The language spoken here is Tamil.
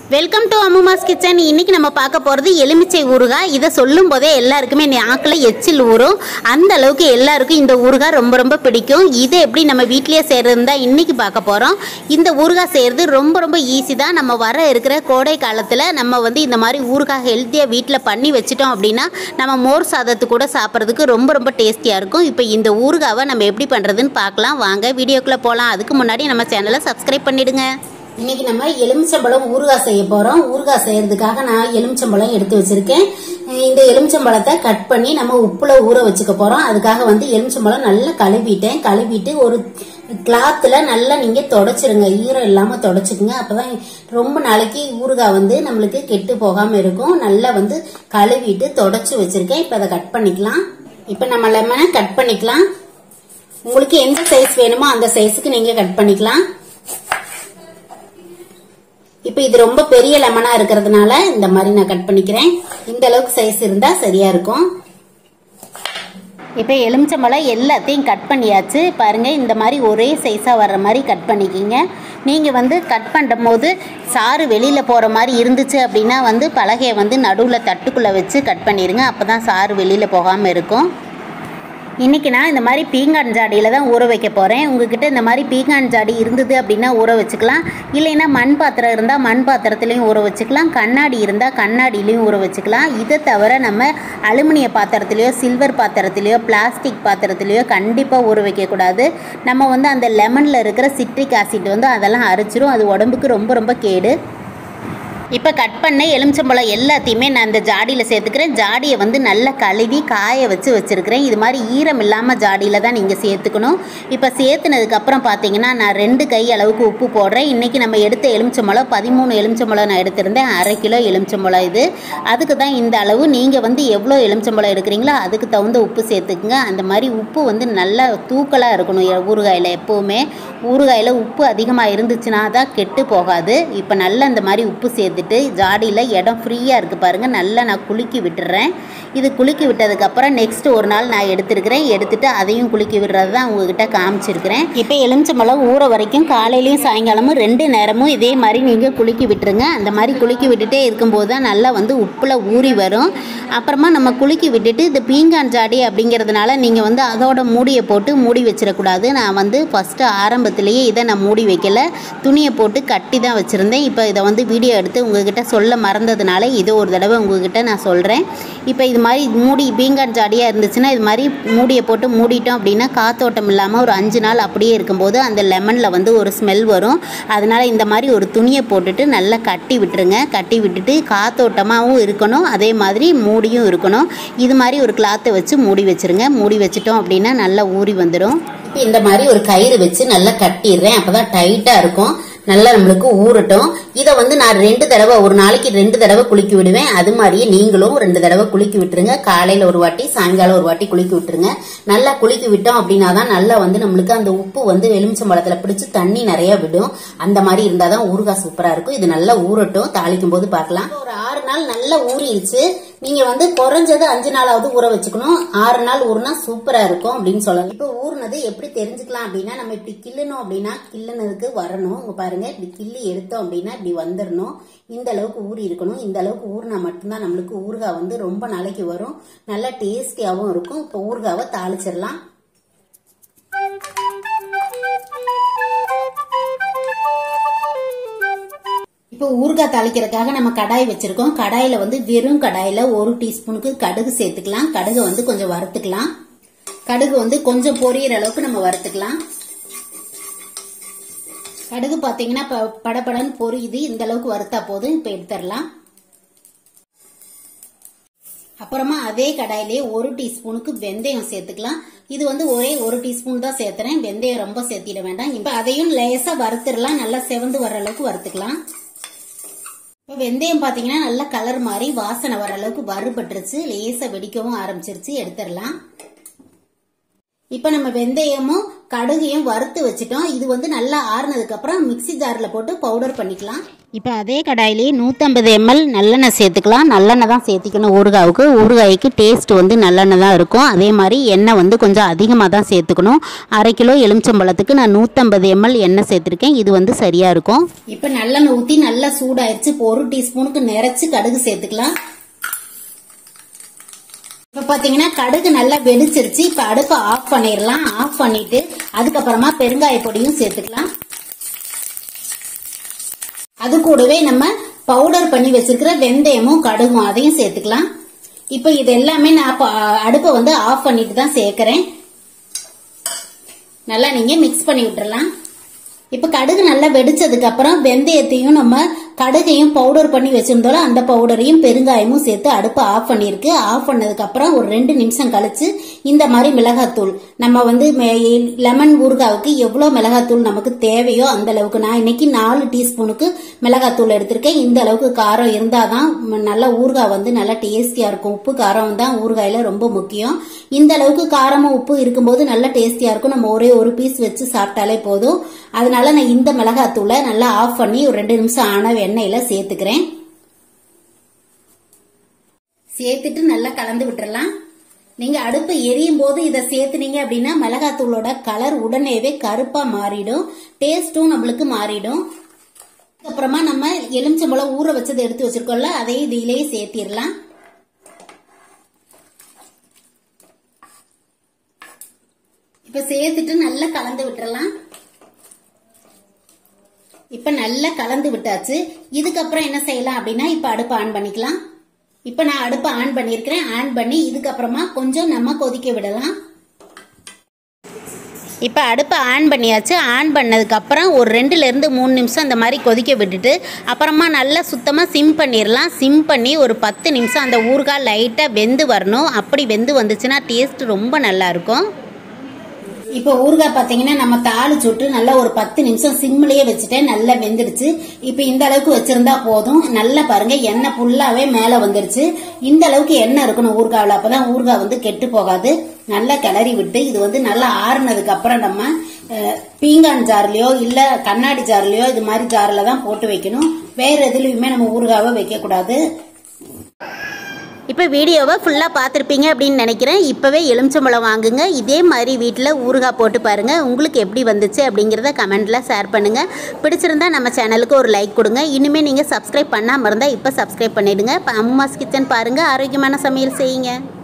வெல்கம் டு அம்மாஸ் கிச்சன் இன்னைக்கு நம்ம பார்க்க போகிறது எலுமிச்சை ஊறுகாய் இதை சொல்லும் போதே எல்லாருக்குமே நாக்கில் எச்சில் ஊறும் அந்த அளவுக்கு எல்லாருக்கும் இந்த ஊறுகாய் ரொம்ப ரொம்ப பிடிக்கும் இதை எப்படி நம்ம வீட்டிலேயே செய்கிறது தான் இன்னைக்கு பார்க்க போகிறோம் இந்த ஊறுகாய் செய்கிறது ரொம்ப ரொம்ப ஈஸி தான் நம்ம வர இருக்கிற கோடை காலத்தில் நம்ம வந்து இந்த மாதிரி ஊறுகாய் ஹெல்த்தியாக வீட்டில் பண்ணி வச்சிட்டோம் அப்படின்னா நம்ம மோர் சாதத்து கூட சாப்பிட்றதுக்கு ரொம்ப ரொம்ப டேஸ்டியாக இருக்கும் இப்போ இந்த ஊறுகாவை நம்ம எப்படி பண்ணுறதுன்னு பார்க்கலாம் வாங்க வீடியோக்குள்ளே போகலாம் அதுக்கு முன்னாடி நம்ம சேனலை சப்ஸ்கிரைப் பண்ணிடுங்க இன்னைக்கு நம்ம எலுமிச்சம்பழம் ஊறுகாய் செய்ய போறோம் ஊறுகாய் செய்யறதுக்காக நான் எலுமிச்சம்பழம் எடுத்து வச்சிருக்கேன் அஹ் இந்த எலுமிச்சம்பழத்தை கட் பண்ணி நம்ம உப்புல ஊற வச்சுக்க போறோம் அதுக்காக வந்து எலுமிச்சம்பழம் நல்லா கழுவிட்டேன் கழுவிட்டு ஒரு கிளாத்துல நல்லா நீங்க தொடச்சிருங்க ஈரம் இல்லாம தொடச்சுக்குங்க அப்பதான் ரொம்ப நாளைக்கு ஊறுகாய் வந்து நம்மளுக்கு கெட்டு போகாம இருக்கும் நல்லா வந்து கழுவிட்டு தொடச்சு வச்சிருக்கேன் இப்ப அதை கட் பண்ணிக்கலாம் இப்ப நம்ம லெமனை கட் பண்ணிக்கலாம் உங்களுக்கு எந்த சைஸ் வேணுமோ அந்த சைஸுக்கு நீங்க கட் பண்ணிக்கலாம் இப்போ இது ரொம்ப பெரிய லெமனா இருக்கிறதுனால இந்த மாதிரி நான் கட் பண்ணிக்கிறேன் இந்த அளவுக்கு சைஸ் இருந்தா சரியா இருக்கும் இப்போ எலுமிச்சம்பழம் எல்லாத்தையும் கட் பண்ணியாச்சு பாருங்க இந்த மாதிரி ஒரே சைஸாக வர்ற மாதிரி கட் பண்ணிக்கிங்க நீங்கள் வந்து கட் பண்ணும் போது சாறு வெளியில் போகிற மாதிரி இருந்துச்சு அப்படின்னா வந்து பலகையை வந்து நடுவில் தட்டுக்குள்ளே வச்சு கட் பண்ணிடுங்க அப்போ தான் சாறு வெளியில் போகாமல் இருக்கும் இன்றைக்கி நான் இந்த மாதிரி பீங்கான் ஜாடியில் தான் ஊற வைக்க போகிறேன் உங்ககிட்ட இந்த மாதிரி பீங்கான் ஜாடி இருந்தது அப்படின்னா ஊற வச்சுக்கலாம் இல்லைன்னா மண் பாத்திரம் இருந்தால் மண் பாத்திரத்துலையும் ஊற வச்சுக்கலாம் கண்ணாடி இருந்தால் கண்ணாடியிலையும் ஊற வச்சுக்கலாம் இதை தவிர நம்ம அலுமினிய பாத்திரத்துலையோ சில்வர் பாத்திரத்துலையோ பிளாஸ்டிக் பாத்திரத்துலையோ கண்டிப்பாக ஊற வைக்கக்கூடாது நம்ம வந்து அந்த லெமனில் இருக்கிற சிட்ரிக் ஆசிட் வந்து அதெல்லாம் அரைச்சிரும் அது உடம்புக்கு ரொம்ப ரொம்ப கேடு இப்போ கட் பண்ண எலுமிச்சம்பழம் எல்லாத்தையுமே நான் இந்த ஜாடியில் சேர்த்துக்கிறேன் ஜாடியை வந்து நல்லா கழுவி காய வச்சு வச்சுருக்கிறேன் இது மாதிரி ஈரம் இல்லாமல் ஜாடியில் தான் நீங்கள் சேர்த்துக்கணும் இப்போ சேர்த்துனதுக்கப்புறம் பார்த்தீங்கன்னா நான் ரெண்டு கை அளவுக்கு உப்பு போடுறேன் இன்றைக்கி நம்ம எடுத்த எலுமிச்சம்பழம் பதிமூணு எலுமிச்சம்பழம் நான் எடுத்திருந்தேன் அரை கிலோ எலுமிச்சம்பழம் இது அதுக்கு தான் இந்த அளவு நீங்கள் வந்து எவ்வளோ எலுமிச்சம்பழம் எடுக்கிறீங்களோ அதுக்கு தகுந்த உப்பு சேர்த்துக்குங்க அந்த மாதிரி உப்பு வந்து நல்லா தூக்கலாக இருக்கணும் எ- ஊறுகாயில் எப்போவுமே ஊறுகாயில் உப்பு அதிகமாக இருந்துச்சுன்னா தான் கெட்டு போகாது இப்போ நல்லா இந்த மாதிரி உப்பு சேர்த்துட்டு ஜாடியில் இடம் ஃப்ரீயாக இருக்குது பாருங்கள் நல்லா நான் குலுக்கி விட்டுறேன் இது குலுக்கி விட்டதுக்கப்புறம் நெக்ஸ்ட் ஒரு நாள் நான் எடுத்துருக்கிறேன் எடுத்துட்டு அதையும் குலுக்கி விடுறது தான் உங்ககிட்ட காமிச்சிருக்கிறேன் இப்போ எலுமிச்சம்பழம் ஊற வரைக்கும் காலையிலையும் சாயங்காலமும் ரெண்டு நேரமும் இதே மாதிரி நீங்கள் குலுக்கி விட்டுருங்க அந்த மாதிரி குலுக்கி விட்டுட்டே இருக்கும்போது தான் நல்லா வந்து உப்பில் ஊறி வரும் அப்புறமா நம்ம குலுக்கி விட்டுட்டு இந்த பீங்கான் ஜாடி அப்படிங்கிறதுனால நீங்கள் வந்து அதோட மூடியை போட்டு மூடி வச்சிடக்கூடாது நான் வந்து ஃபஸ்ட்டு ஆரம்பத்திலேயே இதை நான் மூடி வைக்கல துணியை போட்டு கட்டி தான் வச்சுருந்தேன் இப்போ இதை வந்து வீடியோ எடுத்து உங்ககிட்ட சொல்ல மறந்ததுனால இது ஒரு தடவை உங்ககிட்ட நான் சொல்கிறேன் இப்போ இது மாதிரி மூடி பீங்கான் ஜாடியாக இருந்துச்சுன்னா இது மாதிரி மூடியை போட்டு மூடிட்டோம் அப்படின்னா காத்தோட்டம் இல்லாமல் ஒரு அஞ்சு நாள் அப்படியே இருக்கும்போது அந்த லெமனில் வந்து ஒரு ஸ்மெல் வரும் அதனால் இந்த மாதிரி ஒரு துணியை போட்டுட்டு நல்லா கட்டி விட்டுருங்க கட்டி விட்டுட்டு காத்தோட்டமாகவும் இருக்கணும் அதே மாதிரி மூடியும் இருக்கணும் இது மாதிரி ஒரு கிளாத்தை வச்சு மூடி வச்சிருங்க மூடி வச்சிட்டோம் அப்படின்னா நல்லா ஊறி வந்துடும் இப்போ இந்த மாதிரி ஒரு கயிறு வச்சு நல்லா கட்டிடுறேன் அப்பதான் டைட்டாக இருக்கும் நல்லா நம்மளுக்கு ஊறட்டும் இதை வந்து நான் ரெண்டு தடவை ஒரு நாளைக்கு ரெண்டு தடவை குளிக்கி விடுவேன் அது மாதிரியே நீங்களும் ரெண்டு தடவை குளிக்கி விட்டுருங்க காலையில ஒரு வாட்டி சாயங்காலம் ஒரு வாட்டி குளிக்கி விட்டுருங்க நல்லா குளிக்கி விட்டோம் அப்படின்னா தான் நல்லா வந்து நம்மளுக்கு அந்த உப்பு வந்து எலுமிச்சம்பழத்துல பிடிச்சு தண்ணி நிறைய விடும் அந்த மாதிரி இருந்தாதான் ஊறுகாய் சூப்பரா இருக்கும் இது நல்லா ஊறட்டும் தாளிக்கும் போது பார்க்கலாம் ஒரு ஆறு நாள் நல்லா ஊறிடுச்சு நீங்க வந்து குறைஞ்சது அஞ்சு நாளாவது ஊற வச்சுக்கணும் ஆறு நாள் ஊறினா சூப்பரா இருக்கும் அப்படின்னு சொல்லலாம் இப்போ ஊறினது எப்படி தெரிஞ்சுக்கலாம் அப்படின்னா நம்ம இப்படி கிள்ளணும் அப்படின்னா கிள்ளுனதுக்கு வரணும் இங்க பாருங்க இப்படி கிள்ளி எடுத்தோம் அப்படின்னா இப்படி வந்துடணும் இந்த அளவுக்கு ஊறி இருக்கணும் இந்த அளவுக்கு ஊறினா மட்டும்தான் நம்மளுக்கு ஊறுகாய் வந்து ரொம்ப நாளைக்கு வரும் நல்லா டேஸ்டியாவும் இருக்கும் இப்போ ஊறுகாவை தாளிச்சிடலாம் இப்போ ஊறுகாய் தாளிக்கிறதுக்காக நம்ம கடாய் வச்சிருக்கோம் கடாயில வந்து வெறும் கடாயில ஒரு டீஸ்பூனுக்கு கடுகு சேர்த்துக்கலாம் கடுகு வந்து கொஞ்சம் வறுத்துக்கலாம் கடுகு வந்து கொஞ்சம் பொரியற அளவுக்கு நம்ம வறுத்துக்கலாம் கடுகு பாத்தீங்கன்னா ப- படபடன்னு பொரியுது இந்த அளவுக்கு வறுத்தா போதும் இப்ப எடுத்துடலாம் அப்புறமா அதே கடாயிலே ஒரு டீஸ்பூனுக்கு வெந்தயம் சேர்த்துக்கலாம் இது வந்து ஒரே ஒரு டீஸ்பூன் தான் சேர்த்துறேன் வெந்தயம் ரொம்ப சேர்த்திட வேண்டாம் இப்ப அதையும் லேசா வறுத்துடலாம் நல்லா செவந்து வர்ற அளவுக்கு வறுத்துக்கலாம் இப்போ வெந்தயம் பார்த்தீங்கன்னா நல்ல கலர் மாதிரி வாசனை வர அளவுக்கு வறுபட்டுருச்சு லேசாக வெடிக்கவும் ஆரம்பிச்சிருச்சு எடுத்துடலாம் இப்போ நம்ம வெந்தயமும் கடுகையும் வறுத்து வச்சுட்டோம் இது வந்து நல்லா ஆறுனதுக்கு அப்புறம் மிக்ஸி ஜாரில் போட்டு பவுடர் பண்ணிக்கலாம் இப்போ அதே கடாயிலே நூற்றம்பது எம்எல் நல்லெண்ணெய் சேர்த்துக்கலாம் நல்லெண்ணெய் தான் சேர்த்திக்கணும் ஊறுகாவுக்கு ஊறுகாய்க்கு டேஸ்ட் வந்து நல்லெண்ணெய் தான் இருக்கும் அதே மாதிரி எண்ணெய் வந்து கொஞ்சம் அதிகமாக தான் சேர்த்துக்கணும் அரை கிலோ எலுமிச்சம்பழத்துக்கு நான் நூற்றம்பது எம்எல் எண்ணெய் சேர்த்துருக்கேன் இது வந்து சரியாக இருக்கும் இப்போ நல்லெண்ணெய் ஊற்றி நல்லா சூடாயிருச்சு இப்போ ஒரு டீஸ்பூனுக்கு நிறைச்சி கடுகு சேர்த்துக்கலாம் இப்போ பார்த்தீங்கன்னா கடுகு நல்லா வெடிச்சிருச்சு இப்போ அடுப்பை ஆஃப் பண்ணிடலாம் ஆஃப் பண்ணிட்டு அதுக்கப்புறமா பெருங்காய பொடியும் சேர்த்துக்கலாம் அது கூடவே நம்ம பவுடர் பண்ணி வச்சிருக்கிற வெந்தயமும் கடுகும் அதையும் சேர்த்துக்கலாம் இப்போ இது எல்லாமே நான் அடுப்பை வந்து ஆஃப் பண்ணிட்டு தான் சேர்க்கிறேன் நல்லா நீங்க மிக்ஸ் பண்ணி விட்டுறலாம் இப்போ கடுகு நல்லா வெடிச்சதுக்கு அப்புறம் வெந்தயத்தையும் நம்ம கடுகையும் பவுடர் பண்ணி வச்சிருந்தோம் அந்த பவுடரையும் பெருங்காயமும் சேர்த்து அடுப்பு ஆஃப் பண்ணியிருக்கு ஆஃப் பண்ணதுக்கு அப்புறம் ஒரு ரெண்டு நிமிஷம் கழிச்சு இந்த மாதிரி மிளகாத்தூள் நம்ம வந்து லெமன் ஊறுகாவுக்கு எவ்வளோ மிளகாத்தூள் நமக்கு தேவையோ அந்த அளவுக்கு நான் இன்னைக்கு நாலு டீஸ்பூனுக்கு மிளகாத்தூள் எடுத்திருக்கேன் இந்த அளவுக்கு காரம் இருந்தாதான் நல்ல ஊறுகாய் வந்து நல்லா டேஸ்டியா இருக்கும் உப்பு காரம் தான் ஊறுகாயில ரொம்ப முக்கியம் இந்த அளவுக்கு காரமும் உப்பு இருக்கும்போது நல்லா டேஸ்டியா இருக்கும் நம்ம ஒரே ஒரு பீஸ் வச்சு சாப்பிட்டாலே போதும் அதனால நான் இந்த மிளகாத்தூளை நல்லா ஆஃப் பண்ணி ஒரு ரெண்டு நிமிஷம் ஆன எண்ணெயில சேர்த்துக்கிறேன் சேர்த்துட்டு நல்லா கலந்து விட்டுறலாம் நீங்க அடுப்பு எரியும் போது இதை சேர்த்துனீங்க அப்படின்னா மிளகாத்தூளோட கலர் உடனேவே கருப்பா மாறிடும் டேஸ்டும் நம்மளுக்கு மாறிடும் அப்புறமா நம்ம எலுமிச்சம்பழம் ஊற வச்சது எடுத்து வச்சிருக்கோம்ல அதை இதிலேயே சேர்த்திடலாம் இப்ப சேர்த்துட்டு நல்லா கலந்து விட்டுறலாம் இப்ப நல்லா கலந்து விட்டாச்சு இதுக்கப்புறம் என்ன செய்யலாம் அப்படின்னா இப்ப அடுப்பு ஆன் பண்ணிக்கலாம் இப்ப நான் அடுப்பை ஆன் பண்ணிருக்கிறேன் ஆன் பண்ணி இதுக்கப்புறமா கொஞ்சம் நம்ம கொதிக்க விடலாம் இப்போ அடுப்பை ஆன் பண்ணியாச்சு ஆன் பண்ணதுக்கப்புறம் ஒரு ரெண்டுலேருந்து மூணு நிமிஷம் இந்த மாதிரி கொதிக்க விட்டுட்டு அப்புறமா நல்லா சுத்தமாக சிம் பண்ணிடலாம் சிம் பண்ணி ஒரு பத்து நிமிஷம் அந்த ஊறுகாய் லைட்டாக வெந்து வரணும் அப்படி வெந்து வந்துச்சுன்னா டேஸ்ட் ரொம்ப நல்லாயிருக்கும் இப்போ ஊறுகாய் பார்த்தீங்கன்னா நம்ம தாளி சுட்டு நல்லா ஒரு பத்து நிமிஷம் சிம்லயே வச்சுட்டேன் நல்லா வெந்துடுச்சு இப்போ இந்த அளவுக்கு வச்சிருந்தா போதும் நல்லா பாருங்க எண்ணெய் ஃபுல்லாவே மேல வந்துருச்சு இந்த அளவுக்கு எண்ணெய் இருக்கணும் ஊறுகாவில் அப்பதான் ஊறுகாய் வந்து கெட்டு போகாது நல்லா கிளறி விட்டு இது வந்து நல்லா ஆறுனதுக்கு அப்புறம் நம்ம பீங்கான் ஜார்லயோ இல்ல கண்ணாடி ஜார்லயோ இது மாதிரி ஜார்ல தான் போட்டு வைக்கணும் வேற எதுலயுமே நம்ம ஊறுகாவை வைக்க கூடாது இப்போ வீடியோவை ஃபுல்லாக பார்த்துருப்பீங்க அப்படின்னு நினைக்கிறேன் இப்போவே எலுமிச்சம்பழம் வாங்குங்க இதே மாதிரி வீட்டில் ஊறுகாய் போட்டு பாருங்கள் உங்களுக்கு எப்படி வந்துச்சு அப்படிங்கிறத கமெண்ட்டில் ஷேர் பண்ணுங்கள் பிடிச்சிருந்தா நம்ம சேனலுக்கு ஒரு லைக் கொடுங்க இனிமேல் நீங்கள் சப்ஸ்கிரைப் பண்ணாமல் இருந்தால் இப்போ சப்ஸ்கிரைப் பண்ணிவிடுங்க அம்மாஸ் கிச்சன் பாருங்கள் ஆரோக்கியமான சமையல் செய்யுங்க